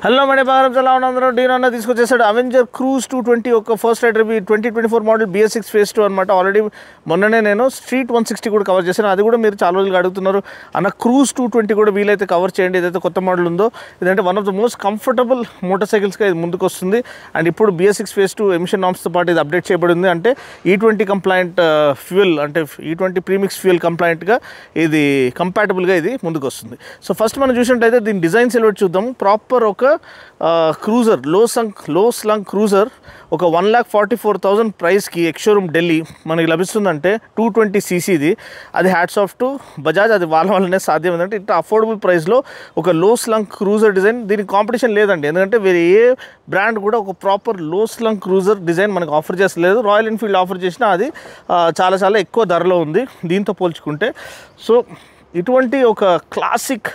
hello May Day Bharat ఎలా ఉన్నారు Dean అన్న తీసుకొచ్చేసాడు అవెంజర్ క్రూజ్ టూ ట్వంటీ ఒక first rider twenty twenty four model BS six phase two అనమాట ఆల్రెడీ మొన్ననే నేను స్ట్రీట్ వన్ సిక్స్టీ కూడా కవర్ చేశాను అది కూడా మీరు చాలా రోజులుగా అడుగుతున్నారు అన్న క్రూజ్ టూ ట్వంటీ కూడా వీలైతే కవర్ చేయండి ఏదైతే కొత్త మోడల్ ఉందో ఇదంటే one of the most comfortable మోటార్ సైకిల్స్గా ఇది ముందుకు వస్తుంది అండ్ ఇప్పుడు BS six phase two emission నామ్స్తో పాటు ఇది అప్డేట్ చేయబడింది అంటే ఈ ట్వంటీ కంప్లైంట్ ఫ్యూయల్ అంటే ఈ ట్వంటీ ప్రీమిక్స్ ఫ్యూయల్ కంప్లైంట్గా ఇది కంపాటబుల్గా ఇది ముందుకు వస్తుంది సో ఫస్ట్ మనం చూసినట్టయితే దీని డిజైన్ సెలెక్ట్ చూద్దాము ప్రాపర్ ఒక cruiser low sunk low slung cruiser ఒక one lakh forty four thousand ప్రైస్కి ఎక్షోరూమ్ ఢిల్లీ మనకి లభిస్తుందంటే టూ ట్వంటీ సీసీది అది హ్యాట్స్ ఆఫ్ టు బజాజ్ అది వాళ్ళ వల్లనే సాధ్యం ఏంటంటే ఇంత అఫోర్డబుల్ ప్రైస్లో ఒక లో స్లంగ్ క్రూజర్ డిజైన్ దీనికి కాంపిటీషన్ లేదండి ఎందుకంటే వేరే ఏ బ్రాండ్ కూడా ఒక proper low slung cruiser design మనకు ఆఫర్ చేస్తలేదు రాయల్ ఎన్ఫీల్డ్ ఆఫర్ చేసినా అది ఆ, చాలా చాలా ఎక్కువ ధరలో ఉంది దీంతో పోల్చుకుంటే సో ఇటువంటి ఒక క్లాసిక్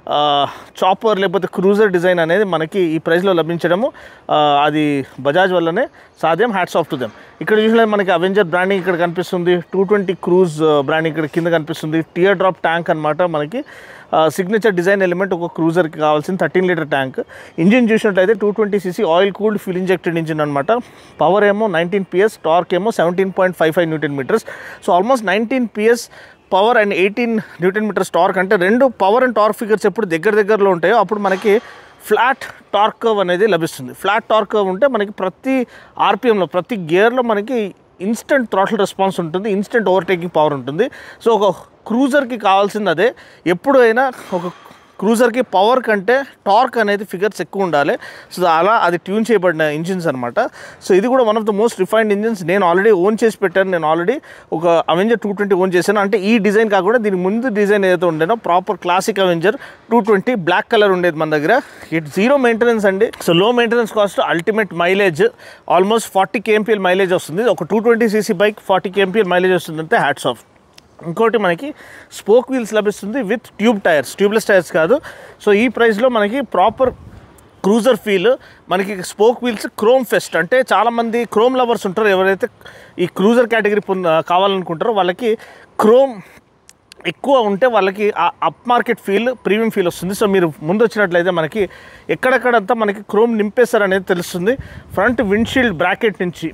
చాపర్ లేకపోతే క్రూజర్ డిజైన్ అనేది మనకి ఈ ప్రైస్లో లభించడము ఆ, అది బజాజ్ వల్లనే సాధ్యం హ్యాట్స్ ఆఫ్ టు దెమ్ ఇక్కడ చూసినా మనకి అవెంజర్ బ్రాండింగ్ ఇక్కడ కనిపిస్తుంది టూ ట్వంటీ క్రూజ్ బ్రాండింగ్ ఇక్కడ కింద కనిపిస్తుంది టియర్ డ్రాప్ ట్యాంక్ అనమాట మనకి సిగ్నేచర్ డిజైన్ ఎలిమెంట్ ఒక క్రూజర్కి కావాల్సిన థర్టీన్ లీటర్ ట్యాంక్ ఇంజిన్ చూసినట్లయితే two twenty CC oil cooled fuel injected engine అనమాట పవర్ ఏమో నైన్టీన్ పిఎస్ టార్క్ ఏమో seventeen point five five newton metres so almost nineteen PS power and eighteen newton metres torque అంటే రెండు power and torque figures ఎప్పుడు దగ్గర దగ్గరలో ఉంటాయో అప్పుడు మనకి ఫ్లాట్ టార్క్ కర్వ్ అనేది లభిస్తుంది ఫ్లాట్ టార్క్ కర్వ్ ఉంటే మనకి ప్రతి ఆర్పిఎంలో ప్రతి గేర్లో మనకి ఇన్స్టెంట్ థ్రాటిల్ రెస్పాన్స్ ఉంటుంది ఇన్స్టెంట్ ఓవర్టేకింగ్ పవర్ ఉంటుంది సో ఒక క్రూజర్కి కావాల్సింది అదే ఎప్పుడైనా ఒక క్రూజర్కి పవర్ కంటే టార్క్ అనేది ఫిగర్స్ ఎక్కువ ఉండాలి సో అలా అది ట్యూన్ చేయబడిన ఇంజిన్స్ అనమాట సో ఇది కూడా one of the most refined engines నేను ఆల్రెడీ ఓన్ చేసి పెట్టాను నేను ఆల్రెడీ ఒక అవెంజర్ టూ ట్వంటీ ఓన్ చేశాను అంటే ఈ డిజైన్ కాకుండా దీని ముందు డిజైన్ ఏదైతే ఉండేనో proper classic Avenger two twenty black colour ఉండేది మన దగ్గర ఇట్ జీరో మెయింటెనెన్స్ అండి so low maintenance cost ultimate mileage almost forty KMPL mileage వస్తుంది ఒక two twenty CC bike forty KMPL mileage వస్తుందంటే హ్యాట్స్ ఆఫ్ ఇంకోటి మనకి స్పోక్ వీల్స్ లభిస్తుంది with tube tyres tubeless tyres కాదు సో ఈ ప్రైస్లో మనకి ప్రాపర్ క్రూజర్ ఫీల్ మనకి స్పోక్ వీల్స్ క్రోమ్ ఫెస్ట్ అంటే చాలామంది క్రోమ్ లవర్స్ ఉంటారో ఎవరైతే ఈ క్రూజర్ కేటగిరీ పొంద కావాలనుకుంటారో వాళ్ళకి క్రోమ్ ఎక్కువ ఉంటే వాళ్ళకి ఆ up market feel premium feel వస్తుంది సో మీరు ముందు వచ్చినట్లయితే మనకి ఎక్కడెక్కడంతా మనకి క్రోమ్ నింపేస్తారు అనేది తెలుస్తుంది ఫ్రంట్ విండ్షీల్డ్ బ్రాకెట్ నుంచి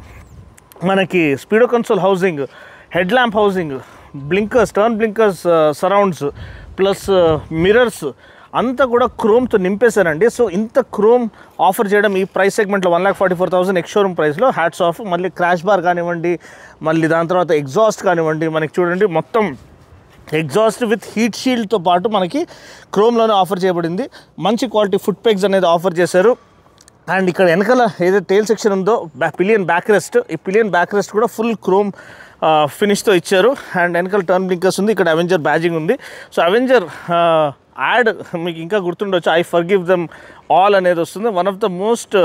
మనకి speedo console housing head lamp housing blinkers turn blinkers surrounds plus mirrors అంతా కూడా క్రోమ్తో నింపేశారండి సో ఇంత క్రోమ్ ఆఫర్ చేయడం ఈ ప్రైస్ సెగ్మెంట్లో one lakh forty four thousand ex showroom ప్రైస్లో హ్యాట్స్ ఆఫ్ మళ్ళీ క్రాష్ బార్ కానివ్వండి మళ్ళీ దాని తర్వాత ఎగ్జాస్ట్ కానివ్వండి మనకి చూడండి మొత్తం ఎగ్జాస్ట్ విత్ హీట్ షీల్డ్తో పాటు మనకి క్రోమ్లోనే ఆఫర్ చేయబడింది మంచి క్వాలిటీ ఫుట్ పెగ్స్ అనేది ఆఫర్ చేశారు అండ్ ఇక్కడ వెనకాల ఏదైతే టైల్ సెక్షన్ ఉందో బ్యా పిలియన్ బ్యాక్ రెస్ట్ ఈ పిలియన్ బ్యాక్ రెస్ట్ కూడా ఫుల్ క్రోమ్ ఫినిష్తో ఇచ్చారు అండ్ వెనకాల టర్న్ బ్లింకర్స్ ఉంది ఇక్కడ అవెంజర్ బ్యాజింగ్ ఉంది సో అవెంజర్ యాడ్ మీకు ఇంకా గుర్తుండొచ్చు I forgive them all అనేది వస్తుంది వన్ ఆఫ్ ద మోస్ట్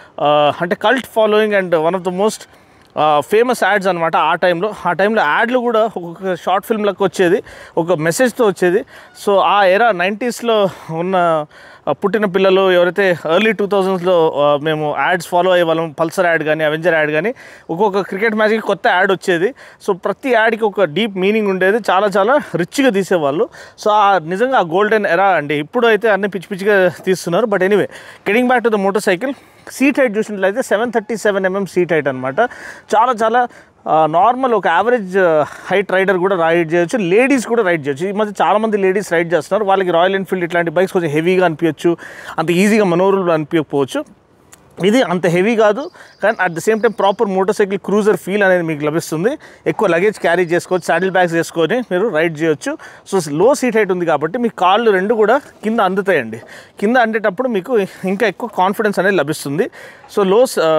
అంటే cult following and one of the most famous ads అనమాట ఆ టైంలో ఆ టైంలో యాడ్లు కూడా ఒక షార్ట్ ఫిల్మ్లకు వచ్చేది ఒక మెసేజ్తో వచ్చేది సో ఆ ఎరా నైంటీస్లో ఉన్న ఆ, పుట్టిన పిల్లలు ఎవరైతే ఎర్లీ టూ థౌజండ్స్లో మేము యాడ్స్ ఫాలో అయ్యే వాళ్ళం పల్సర్ యాడ్ కానీ అవెంజర్ యాడ్ కానీ ఒక్కొక్క క్రికెట్ మ్యాచ్కి కొత్త యాడ్ వచ్చేది సో ప్రతి యాడ్కి ఒక డీప్ మీనింగ్ ఉండేది చాలా చాలా రిచ్గా తీసేవాళ్ళు సో ఆ నిజంగా ఆ గోల్డెన్ ఎరా అండి ఇప్పుడు అయితే అన్ని పిచ్చి పిచ్చిగా తీస్తున్నారు but anyway getting back to the motorcycle seat height చూసినట్లయితే seven thirty seven MM seat height అనమాట చాలా చాలా నార్మల్ ఒక యావరేజ్ హైట్ రైడర్ కూడా రైడ్ చేయొచ్చు లేడీస్ కూడా రైడ్ చేయొచ్చు ఈ మధ్య చాలా మంది లేడీస్ రైడ్ చేస్తున్నారు వాళ్ళకి రాయల్ ఎన్ఫీల్డ్ ఇట్లాంటి బైక్స్ కొంచెం హెవీగా అనిపించచ్చు అంత ఈజీగా మనోరులు అనిపించకపోవచ్చు ఇది అంత హెవీ కాదు కానీ at the same time proper motorcycle cruiser feel అనేది మీకు లభిస్తుంది ఎక్కువ లగేజ్ క్యారీ చేసుకోవచ్చు సాడిల్ బ్యాగ్స్ వేసుకొని మీరు రైడ్ చేయొచ్చు సో లో సీట్ హైట్ ఉంది కాబట్టి మీ కాళ్ళు రెండు కూడా కింద అందుతాయండి కింద అందేటప్పుడు మీకు ఇంకా ఎక్కువ కాన్ఫిడెన్స్ అనేది లభిస్తుంది సో లో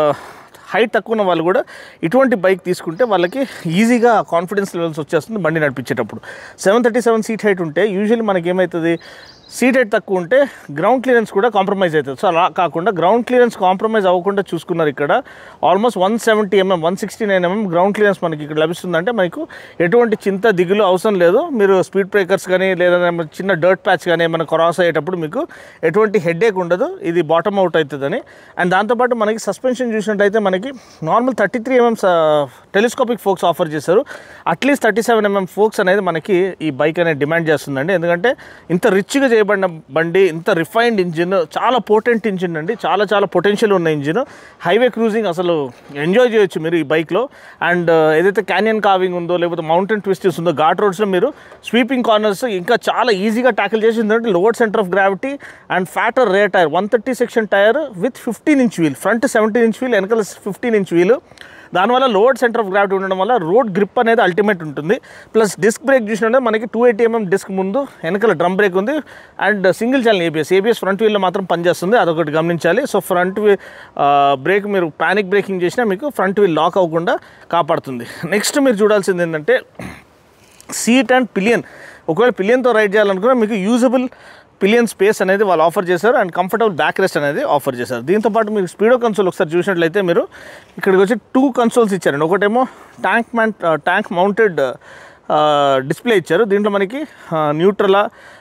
హైట్ తక్కువ ఉన్న వాళ్ళు కూడా ఇటువంటి బైక్ తీసుకుంటే వాళ్ళకి ఈజీగా కాన్ఫిడెన్స్ లెవెల్స్ వచ్చేస్తుంది బండి నడిపించేటప్పుడు seven thirty seven seat height ఉంటే యూజువల్లీ మనకి ఏమవుతుంది సీట్ హైట్ తక్కువ ఉంటే గ్రౌండ్ క్లియరెన్స్ కూడా కాంప్రమైజ్ అవుతుంది సో అలా కాకుండా గ్రౌండ్ క్లియరెన్స్ కాంప్రమైజ్ అవ్వకుండా చూసుకున్నారు ఇక్కడ almost one seventy MM one sixty nine MM ground clearance మనకి ఇక్కడ లభిస్తుందంటే మనకు ఎటువంటి చింత దిగులు అవసరం లేదు మీరు స్పీడ్ బ్రేకర్స్ కానీ లేదా ఏమైనా చిన్న డర్ట్ ప్యాచ్ కానీ ఏమైనా క్రాస్ అయ్యేటప్పుడు మీకు ఎటువంటి హెడేక్ ఉండదు ఇది బాటమ్ అవుట్ అవుతుందని అండ్ దాంతోపాటు మనకి సస్పెన్షన్ చూసినట్టయితే మనకి normal thirty three MM telescopic forks offer చేశారు at least thirty seven MM forks అనేది మనకి ఈ బైక్ అనేది డిమాండ్ చేస్తుందండి ఎందుకంటే ఇంత రిచ్గా చేయబడిన బండి ఇంత రిఫైన్డ్ ఇంజిన్ చాలా పోటెంట్ ఇంజిన్ అండి చాలా చాలా పొటెన్షియల్ ఉన్న ఇంజిన్ హైవే క్రూజింగ్ అసలు ఎంజాయ్ చేయొచ్చు మీరు ఈ బైక్లో అండ్ ఏదైతే క్యానియన్ కావింగ్ ఉందో లేకపోతే మౌంటైన్ ట్విస్టిస్ ఉందో ఘాట్ రోడ్స్లో మీరు స్వీపింగ్ కార్నర్స్ ఇంకా చాలా ఈజీగా ట్యాకిల్ చేసి ఎందుకంటే lower centre of gravity and fatter rear tyre one thirty section tyre with fifteen inch wheel front seventeen inch wheel వెనకాల ఫిఫ్టీన్ ఇంచ్ వీల్ దానివల్ల లోవర్ సెంటర్ ఆఫ్ గ్రావిటీ ఉండడం వల్ల రోడ్ గ్రిప్ అనేది అల్టిమేట్ ఉంటుంది plus disc brake చూసినట్టే మనకి two eighty MM disc ముందు వెనకాల డ్రమ్ బ్రేక్ ఉంది and single channel ABS ABS front వీల్లో మాత్రం పనిచేస్తుంది అదొకటి గమనించాలి సో ఫ్రంట్ వీ బ్రేక్ మీరు పానిక్ బ్రేకింగ్ చేసినా మీకు ఫ్రంట్ వీల్ లాక్ అవ్వకుండా కాపాడుతుంది నెక్స్ట్ మీరు చూడాల్సింది ఏంటంటే సీట్ అండ్ పిలియన్ ఒకవేళ పిలియన్తో రైడ్ చేయాలనుకున్నా మీకు యూజబుల్ పిలియన్ స్పేస్ అనేది వాళ్ళు ఆఫర్ చేశారు అండ్ కంఫర్టబుల్ బ్యాక్ రెస్ట్ అనేది ఆఫర్ చేశారు దీంతో పాటు మీరు స్పీడో కన్సోల్ ఒకసారి చూసినట్లయితే మీరు ఇక్కడికి వచ్చి టూ కన్సోల్స్ ఇచ్చారండి ఒకటేమో tank man tank mounted display ఇచ్చారు దీంట్లో మనకి న్యూట్రలా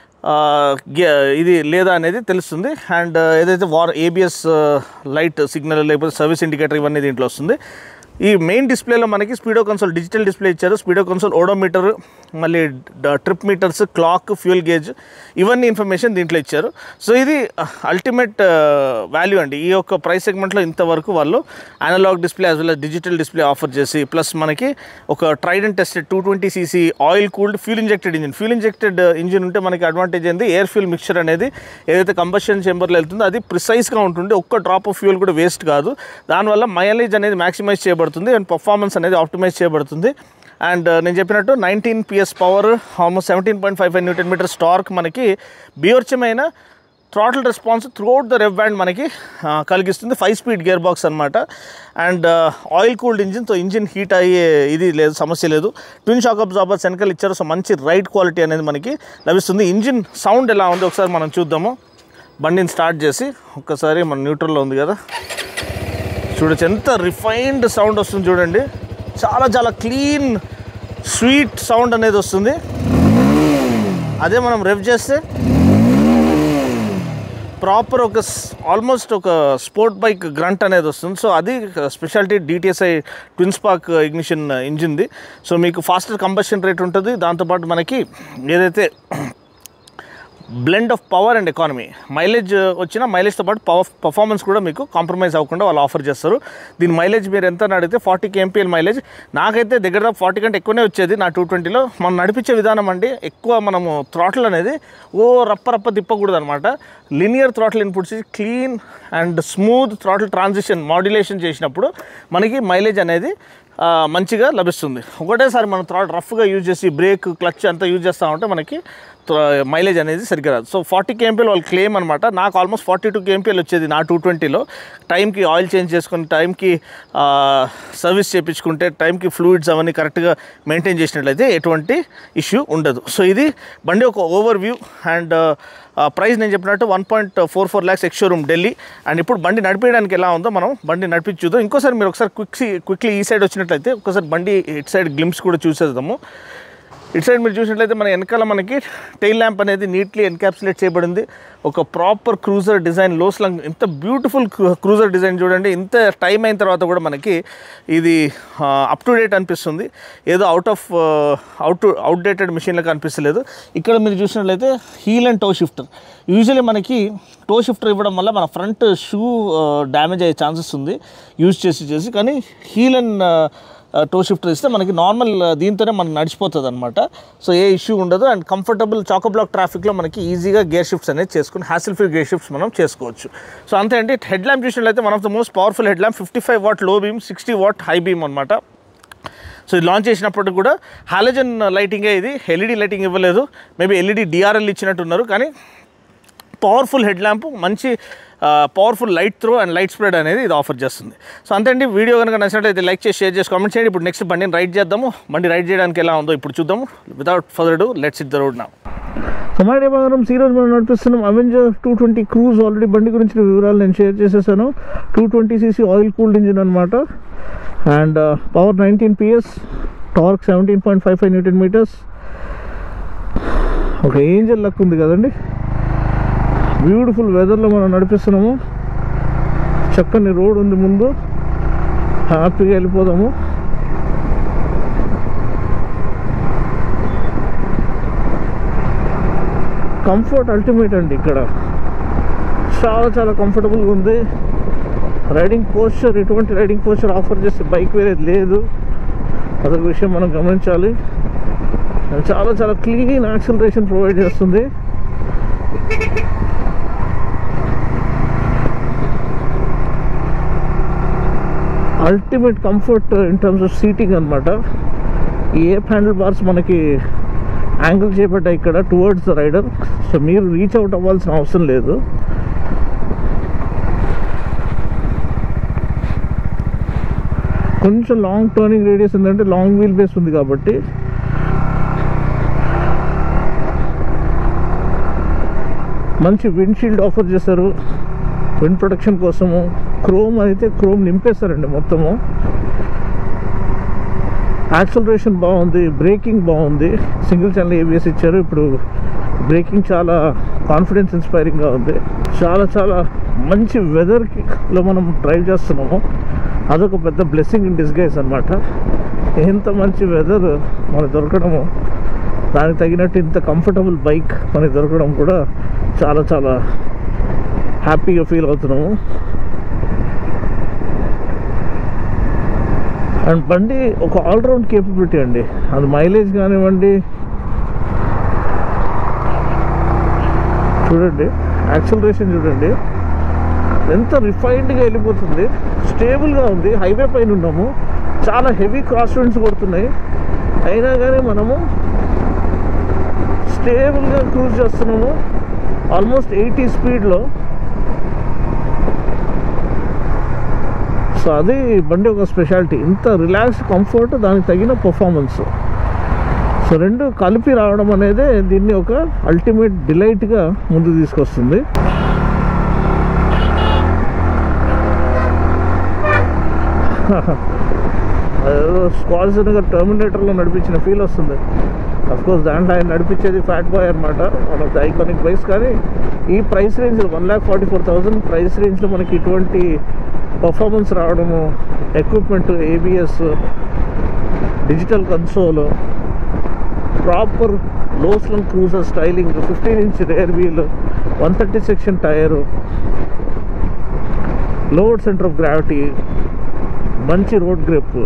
ఇది లేదా అనేది తెలుస్తుంది అండ్ ఏదైతే వార్ ఏబిఎస్ లైట్ సిగ్నల్ లేకపోతే సర్వీస్ ఇండికేటర్ ఇవన్నీ దీంట్లో వస్తుంది ఈ మెయిన్ డిస్ప్లేలో మనకి స్పీడో కన్సోల్ డిజిటల్ డిస్ప్లే ఇచ్చారు స్పీడో కన్సోల్ ఓడోమీటర్ మళ్ళీ trip meters clock fuel gauge ఇవన్నీ ఇన్ఫర్మేషన్ దీంట్లో ఇచ్చారు సో ఇది అల్టిమేట్ వాల్యూ అండి ఈ యొక్క ప్రైస్ సెగ్మెంట్లో ఇంతవరకు వాళ్ళు analog display as well digital display offer చేసి ప్లస్ మనకి ఒక tried and tested two twenty CC oil cooled fuel injected engine fuel injected engine ఉంటే మనకి అడ్వాంటేజ్ ఏంది ఎయిర్ ఫ్యూల్ మిక్చర్ అనేది ఏదైతే కంబషన్ చేంబర్లో వెళ్తుందో అది ప్రిసైజ్గా ఉంటుంది ఒక్క డ్రాప్ ఆఫ్ ఫ్యూల్ కూడా వేస్ట్ కాదు దానివల్ల మైలేజ్ అనేది మ్యాక్సిమైజ్ చేయబడుతుంది అండ్ పర్ఫార్మెన్స్ అనేది ఆప్టిమైజ్ చేయబడుతుంది అండ్ నేను చెప్పినట్టు nineteen PS power almost seventeen point five five newton metre torque మనకి బీవర్చమైన throttle response throughout the rev band మనకి ఆ, కలిగిస్తుంది ఫైవ్ స్పీడ్ గేర్ బాక్స్ అనమాట అండ్ ఆయిల్ కూల్డ్ ఇంజిన్తో ఇంజిన్ హీట్ అయ్యే ఇది లేదు సమస్య లేదు ట్విన్ షాక్ అబ్జార్బర్స్ వెనకాల ఇచ్చారు సో మంచి రైడ్ క్వాలిటీ అనేది మనకి లభిస్తుంది ఇంజిన్ సౌండ్ ఎలా ఉంది ఒకసారి మనం చూద్దాము బండిని స్టార్ట్ చేసి ఒక్కసారి మన న్యూట్రల్లో ఉంది కదా చూడొచ్చు ఎంత రిఫైన్డ్ సౌండ్ వస్తుంది చూడండి చాలా చాలా క్లీన్ స్వీట్ సౌండ్ అనేది వస్తుంది అదే మనం రెవ్ చేస్తే ప్రాపర్ ఒక ఆల్మోస్ట్ ఒక స్పోర్ట్ బైక్ గ్రంట్ అనేది వస్తుంది సో అది speciality DTSI twin spark ignition ఇంజిన్ది సో మీకు ఫాస్టర్ కంబషన్ రేట్ ఉంటుంది దాంతోపాటు మనకి ఏదైతే blend of power and economy mileage వచ్చిన మైలేజ్తో పాటు పవర్ పర్ఫార్మెన్స్ కూడా మీకు కాంప్రమైజ్ అవ్వకుండా వాళ్ళు ఆఫర్ చేస్తారు దీని మైలేజ్ మీరు ఎంత అని అడిగితే ఫార్టీ కేఎంపీఎల్ మైలేజ్ నాకైతే దగ్గర ఫార్టీ కంటే ఎక్కువనే వచ్చేది నా టూ ట్వంటీలో మనం నడిపించే విధానం అండి ఎక్కువ మనము థ్రాటిల్ అనేది ఓ రప్ప రప్ప తిప్పకూడదు అనమాట linear throttle inputs clean and smooth throttle transition modulation చేసినప్పుడు మనకి మైలేజ్ అనేది ఆ, మంచిగా లభిస్తుంది ఒకటేసారి మనం థ్రాట్ రఫ్గా యూజ్ చేసి బ్రేక్ క్లచ్ అంతా యూజ్ చేస్తూ ఉంటే మనకి మైలేజ్ అనేది సరిగ్గా రాదు సో ఫార్టీ కేఎంపీఎల్ వాళ్ళు క్లెయిమ్ అనమాట నాకు ఆల్మోస్ట్ ఫార్టీ టూ కేఎంపీఎల్ వచ్చేది నా టూ ట్వంటీలో టైంకి ఆయిల్ చేంజ్ చేసుకుని టైంకి సర్వీస్ చేయించుకుంటే టైంకి ఫ్లూయిడ్స్ అవన్నీ కరెక్ట్గా మెయింటైన్ చేసినట్లయితే ఎటువంటి ఇష్యూ ఉండదు సో ఇది బండి ఒక ఓవర్ వ్యూ అండ్ ప్రైస్ నేను చెప్పినట్టు one point four four lakhs ex showroom Delhi and ఇప్పుడు బండి నడిపేయడానికి ఎలా ఉందో మనం బండి నడిపించి చూద్దాం ఇంకోసారి మీరు ఒకసారి క్విక్ క్విక్లీ ఈ సైడ్ వచ్చినట్లయితే ఒకసారి బండి ఇటు సైడ్ గ్లిమ్స్ కూడా చూసేద్దాము ఇటు సైడ్ మీరు చూసినట్లయితే మన వెనకాల మనకి టైల్ ల్యాంప్ అనేది నీట్లీ ఎన్కాప్సులేట్ చేయబడింది ఒక ప్రాపర్ క్రూజర్ డిజైన్ లోస్లంగ్ ఇంత బ్యూటిఫుల్ క్రూజర్ డిజైన్ చూడండి ఇంత టైం అయిన తర్వాత కూడా మనకి ఇది అప్ టు డేట్ అనిపిస్తుంది ఏదో అవుట్ ఆఫ్ అవుట్ అవుట్డేటెడ్ మిషన్లకు అనిపిస్తలేదు ఇక్కడ మీరు చూసినట్లయితే heel and toe shifter usually మనకి టో షిఫ్టర్ ఇవ్వడం వల్ల మన ఫ్రంట్ షూ డ్యామేజ్ అయ్యే ఛాన్సెస్ ఉంది యూజ్ చేసి చేసి కానీ హీల్ అండ్ టో షిఫ్టర్ ఇస్తే మనకి నార్మల్ దీంతోనే మనకి నడిచిపోతుంది అనమాట సో ఏ ఇష్యూ ఉండదు అండ్ కంఫర్టబుల్ చాకో బ్లాక్ ట్రాఫిక్లో మనకి ఈజీగా గేర్ షిఫ్ట్స్ అనేది చేసుకుని హ్యాసిల్ ఫ్రీ గేర్ షిఫ్ట్స్ మనం చేసుకోవచ్చు సో అంతే అండి హెడ్ ల్యాంప్ చూసినట్లయితే one of the most powerful head lamp fifty five watt low beam sixty watt high beam అనమాట సో ఇది లాంచ్ చేసినప్పుడు కూడా హాలజన్ లైటింగే ఇది ఎల్ఈడి లైటింగ్ ఇవ్వలేదు మేబీ ఎల్ఈడి డిఆర్ఎల్ ఇచ్చినట్టున్నారు కానీ పవర్ఫుల్ హెడ్ ల్యాంప్ మంచి powerful light throw and light spread అనేది ఇది ఆఫర్ చేస్తుంది సో అంతే అండి వీడియో కనుక నచ్చినట్లయితే లైక్ చేసి షేర్ చేసి కామెంట్ చేయండి ఇప్పుడు నెక్స్ట్ బండిని రైడ్ చేద్దాము బండి రైడ్ చేయడానికి ఎలా ఉందో ఇప్పుడు చూద్దాము without further ado let's hit the road నా సమాడే బంగారం సీరోజ్ మనం నడిపిస్తున్నాం Avenger two twenty cruise already బండి గురించి వివరాలు నేను షేర్ చేసేసాను two twenty CC oil cooled engine అనమాట and power nineteen PS torque seventeen point five five newton metres ఒక ఏంజల్ లక్ ఉంది కదండి బ్యూటిఫుల్ వెదర్లో మనం నడిపిస్తున్నాము చక్కని రోడ్ ఉంది ముందు హ్యాపీగా వెళ్ళిపోదాము కంఫర్ట్ అల్టిమేట్ అండి ఇక్కడ చాలా చాలా కంఫర్టబుల్గా ఉంది రైడింగ్ పోస్చర్ ఎటువంటి రైడింగ్ పోస్చర్ ఆఫర్ చేసే బైక్ వేరేది లేదు అదొక విషయం మనం గమనించాలి And చాలా చాలా క్లీన్ యాక్సిలరేషన్ ప్రొవైడ్ చేస్తుంది ultimate comfort in terms of seating అనమాట ఈ ఏప్ హ్యాండిల్ బార్స్ మనకి యాంగిల్ చేపట్టాయి ఇక్కడ టువర్డ్స్ ద రైడర్ సో మీరు రీచ్ అవుట్ అవ్వాల్సిన అవసరం లేదు కొంచెం లాంగ్ టర్నింగ్ రేడియస్ ఏంటంటే లాంగ్ వీల్ బేస్ ఉంది కాబట్టి మంచి విండ్షీల్డ్ ఆఫర్ చేశారు విండ్ ప్రొటెక్షన్ కోసము క్రోమ్ అయితే క్రోమ్ నింపేస్తారండి మొత్తము యాక్సలరేషన్ బాగుంది బ్రేకింగ్ బాగుంది సింగిల్ ఛానల్ ఏబిఎస్ ఇచ్చారు ఇప్పుడు బ్రేకింగ్ చాలా కాన్ఫిడెన్స్ ఇన్స్పైరింగ్గా ఉంది చాలా చాలా మంచి వెదర్లో మనం డ్రైవ్ చేస్తున్నాము అదొక పెద్ద బ్లెస్సింగ్ ఇన్ డిస్గైజ్ అనమాట ఎంత మంచి వెదర్ మనకు దొరకడము దానికి తగినట్టు ఇంత కంఫర్టబుల్ బైక్ మనకి దొరకడం కూడా చాలా చాలా హ్యాపీగా ఫీల్ అవుతున్నాము అండ్ బండి ఒక ఆల్రౌండ్ కేపబిలిటీ అండి అది మైలేజ్ కానివ్వండి చూడండి యాక్సలరేషన్ చూడండి ఎంత రిఫైన్డ్గా వెళ్ళిపోతుంది స్టేబుల్గా ఉంది హైవే పైన ఉన్నాము చాలా హెవీ క్రాస్ విండ్స్ కొడుతున్నాయి అయినా కానీ మనము స్టేబుల్గా క్రూజ్ చేస్తున్నాము ఆల్మోస్ట్ ఎయిటీ స్పీడ్లో సో అది బండి ఒక స్పెషాలిటీ ఇంత రిలాక్స్ కంఫర్ట్ దానికి తగిన పర్ఫార్మెన్స్ సో రెండు కలిపి రావడం అనేది దీన్ని ఒక అల్టిమేట్ డిలైట్గా ముందు తీసుకొస్తుంది అదేదో స్క్వాల్సన్గా టర్మినేటర్లో నడిపించిన ఫీల్ వస్తుంది కోర్స్ దాంట్లో ఆయన నడిపించేది ఫ్యాట్ బాయ్ అనమాట one of the iconic bikes కానీ ఈ price range one lakh forty four thousand price రేంజ్లో మనకి ఇటువంటి పర్ఫార్మెన్స్ రావడము equipment ABS digital console proper low-slung cruiser styling fifteen inch rear wheel one thirty section tyre lower centre of gravity మంచి road grip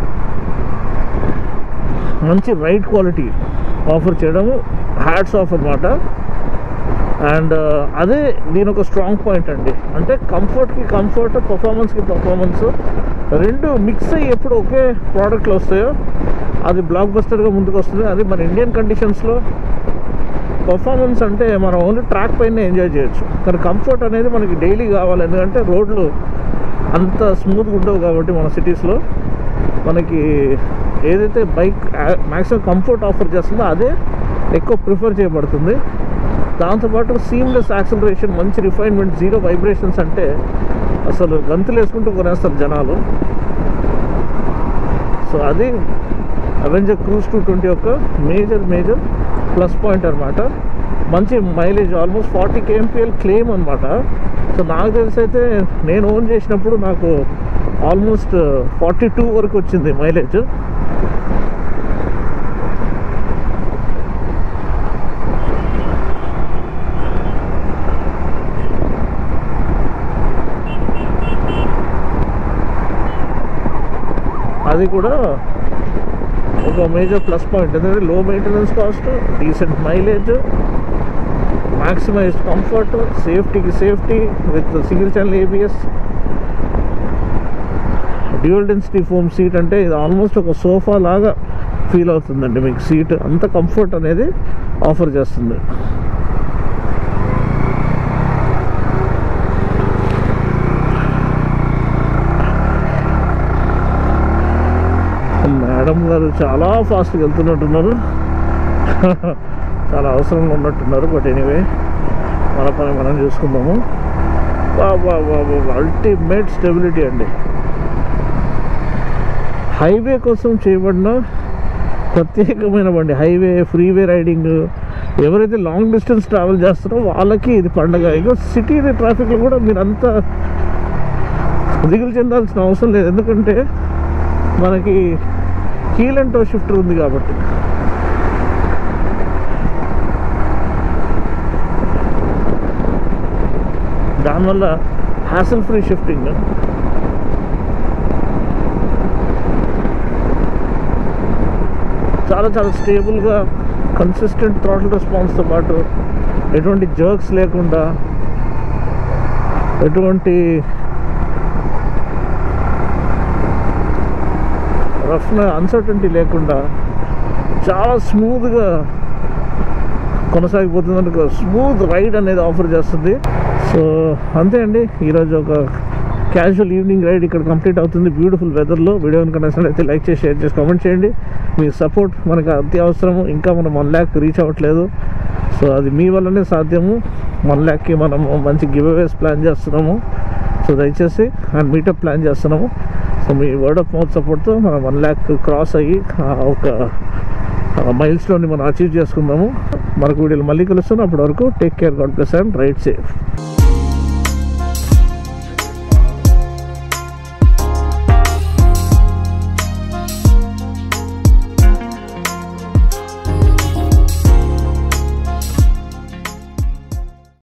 మంచి ride quality offer చేయడము hats off అనమాట and అదే దీని ఒక స్ట్రాంగ్ పాయింట్ అండి అంటే కంఫర్ట్కి కంఫర్ట్ పర్ఫార్మెన్స్కి పర్ఫార్మెన్స్ రెండు మిక్స్ అయ్యి ఎప్పుడు ఒకే ప్రోడక్ట్లు వస్తాయో అది బ్లాక్ బస్టర్గా ముందుకు వస్తుంది అది మన ఇండియన్ కండిషన్స్లో పర్ఫార్మెన్స్ అంటే మనం ఓన్లీ ట్రాక్ పైన ఎంజాయ్ చేయొచ్చు కానీ కంఫర్ట్ అనేది మనకి డైలీ కావాలి ఎందుకంటే రోడ్లు అంత స్మూత్గా ఉండవు కాబట్టి మన సిటీస్లో మనకి ఏదైతే బైక్ మ్యాక్సిమం కంఫర్ట్ ఆఫర్ చేస్తుందో అదే ఎక్కువ ప్రిఫర్ చేయబడుతుంది దాంతోపాటు సీమ్లెస్ యాక్సలరేషన్ మంచి రిఫైన్మెంట్ జీరో వైబ్రేషన్స్ అంటే అసలు గంతులు వేసుకుంటూ కొనేస్తారు జనాలు సో అది అవెంజర్ క్రూజ్ టూ ట్వంటీ యొక్క మేజర్ మేజర్ ప్లస్ పాయింట్ అనమాట మంచి mileage almost forty KMPL claim అనమాట సో నాకు తెలిసి అయితే నేను ఓన్ చేసినప్పుడు నాకు ఆల్మోస్ట్ ఫార్టీ టూ వరకు వచ్చింది మైలేజ్ అది కూడా ఒక మేజర్ ప్లస్ పాయింట్ ఎందుకంటే low maintenance cost decent mileage maximized comfort సేఫ్టీకి safety with single channel ABS dual density foam seat అంటే ఇది ఆల్మోస్ట్ ఒక సోఫా లాగా ఫీల్ అవుతుందండి మీకు సీట్ అంత కంఫర్ట్ అనేది ఆఫర్ చేస్తుంది మేడం గారు చాలా ఫాస్ట్గా వెళ్తున్నట్టున్నారు చాలా అవసరంగా ఉన్నట్టున్నారు బట్ ఎనీవే మన పని మనం చూసుకుందాము అల్టిమేట్ స్టెబిలిటీ అండి హైవే కోసం చేయబడిన ప్రత్యేకమైన బండి హైవే ఫ్రీవే రైడింగ్ ఎవరైతే లాంగ్ డిస్టెన్స్ ట్రావెల్ చేస్తారో వాళ్ళకి ఇది పండగ ఇక సిటీ ట్రాఫిక్లో కూడా మీరు అంతా దిగులు చెందాల్సిన అవసరం లేదు ఎందుకంటే మనకి కీల్ అండ్ టో షిఫ్టర్ ఉంది కాబట్టి దానివల్ల హ్యాసిల్ ఫ్రీ షిఫ్టింగ్ చాలా చాలా స్టేబుల్గా కన్సిస్టెంట్ థ్రాటల్ రెస్పాన్స్తో పాటు ఎటువంటి జర్క్స్ లేకుండా ఎటువంటి రఫ్ అన్సర్టనిటీ లేకుండా చాలా స్మూత్గా కొనసాగిపోతుంది ఒక స్మూత్ రైడ్ అనేది ఆఫర్ చేస్తుంది సో అంతే అండి ఈరోజు ఒక క్యాజువల్ ఈవినింగ్ రైడ్ ఇక్కడ కంప్లీట్ అవుతుంది బ్యూటిఫుల్ వెదర్లో వీడియో కనుక నచ్చినట్లయితే లైక్ చేసి షేర్ చేసి కామెంట్ చేయండి మీ సపోర్ట్ మనకు అత్యవసరము ఇంకా మనం వన్ ల్యాక్ రీచ్ అవ్వట్లేదు సో అది మీ వల్లనే సాధ్యము వన్ ల్యాక్కి మనము మంచి గివ్ అవేస్ ప్లాన్ చేస్తున్నాము సో దయచేసి అండ్ మీటప్ ప్లాన్ చేస్తున్నాము సో మీ వర్డ్ ఆఫ్ మౌత్ సపోర్ట్తో మనం వన్ ల్యాక్ క్రాస్ అయ్యి ఆ ఒక మైల్ స్టోన్ని మనం అచీవ్ చేసుకుందాము మరొక వీడియోలో మళ్ళీ కలుస్తాను అప్పటి వరకు take care God bless and ride safe